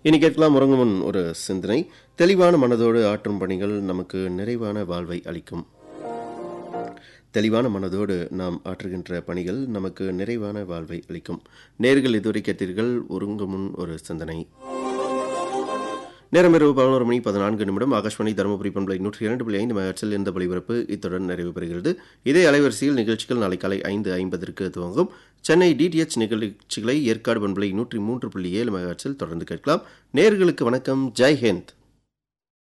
இனி கேட்கலாம் உறங்கும் முன் ஒரு சிந்தனை தெளிவான மனதோடு ஆற்றும் பணிகள் நமக்கு நிறைவான வாழ்வை அளிக்கும் தெளிவான மனதோடு நாம் ஆற்றுகின்ற பணிகள் நமக்கு நிறைவான வாழ்வை அளிக்கும் நேர்கள் இதுவரை கேட்டீர்கள் உறங்கும் முன் ஒரு சிந்தனை நேரம் இரவு பதினோரு மணி பதினான்கு நிமிடம் ஆகாஷ்வாணி தருமபுரி பண்பலை நூற்றி இரண்டு புள்ளி ஐந்து மெகாட்சில் இந்த ஒளிபரப்பு இத்துடன் நிறைவு பெறுகிறது இதே அலைவரிசையில் நிகழ்ச்சிகள் நாளை காலை ஐந்து ஐம்பதற்கு துவங்கும் சென்னை டிடிஎச் நிகழ்ச்சிகளை ஏற்காடு பண்பலை நூற்றி மூன்று புள்ளி ஏழு மெகாட்சில் தொடர்ந்து கேட்கலாம் நேர்களுக்கு வணக்கம் ஜெய் ஹிந்த்